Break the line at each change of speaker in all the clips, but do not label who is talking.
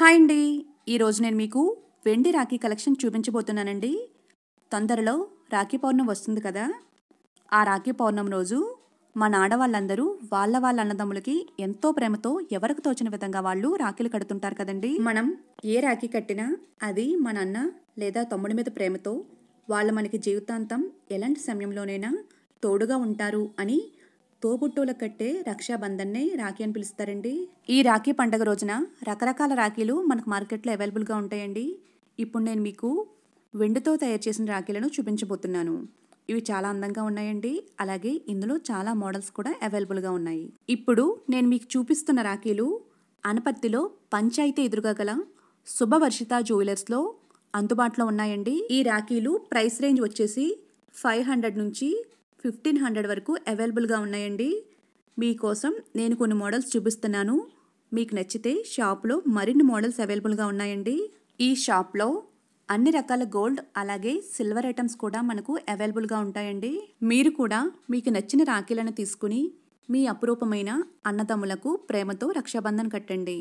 hi అండి ఈరోజు నేను మీకు వెండి రాఖీ కలెక్షన్ చూపించబోతున్నానండి తొందరలో రాఖీ పౌర్ణమి వస్తుంది కదా ఆ రాఖీ పౌర్ణమి రోజు మన ఆడవాళ్ళందరూ వాళ్ళ వాళ్ళ అన్నదమ్ములకి ఎంతో ప్రేమతో ఎవరికి తోచిన విధంగా వాళ్ళు రాఖీలు కడుతుంటారు కదండి మనం ఏ రాఖీ కట్టినా అది మన అన్న లేదా తమ్ముడి మీద ప్రేమతో వాళ్ళు మనకి జీవితాంతం ఎలాంటి సమయంలోనైనా తోడుగా ఉంటారు అని తోబుట్టువులకు కట్టే రక్షాబంధన్నే రాఖీ అని పిలుస్తారండి ఈ రాఖీ పండగ రోజున రకరకాల రాఖీలు మనకు మార్కెట్లో అవైలబుల్గా ఉంటాయండి ఇప్పుడు నేను మీకు వెండితో తయారు చేసిన రాఖీలను చూపించబోతున్నాను ఇవి చాలా అందంగా ఉన్నాయండి అలాగే ఇందులో చాలా మోడల్స్ కూడా అవైలబుల్గా ఉన్నాయి ఇప్పుడు నేను మీకు చూపిస్తున్న రాఖీలు అనపత్తిలో పంచాయతీ ఎదురుగా గల శుభవర్షిత జ్యువెలర్స్లో అందుబాటులో ఉన్నాయండి ఈ రాఖీలు ప్రైస్ రేంజ్ వచ్చేసి ఫైవ్ హండ్రెడ్ నుంచి ఫిఫ్టీన్ హండ్రెడ్ వరకు అవైలబుల్గా ఉన్నాయండి మీకోసం నేను కొన్ని మోడల్స్ చూపిస్తున్నాను మీకు నచ్చితే షాప్లో మరిన్ని మోడల్స్ అవైలబుల్గా ఉన్నాయండి ఈ షాప్లో అన్ని రకాల గోల్డ్ అలాగే సిల్వర్ ఐటమ్స్ కూడా మనకు అవైలబుల్గా ఉంటాయండి మీరు కూడా మీకు నచ్చిన రాఖీలను తీసుకుని మీ అపురూపమైన అన్నదమ్ములకు ప్రేమతో రక్షాబంధన్ కట్టండి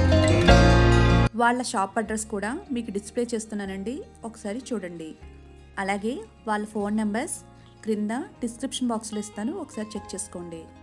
వాళ్ళ షాప్ అడ్రస్ కూడా మీకు డిస్ప్లే చేస్తున్నానండి ఒకసారి చూడండి అలాగే వాళ్ళ ఫోన్ నెంబర్స్ క్రింద డిస్క్రిప్షన్ బాక్స్లో ఇస్తాను ఒకసారి చెక్ చేసుకోండి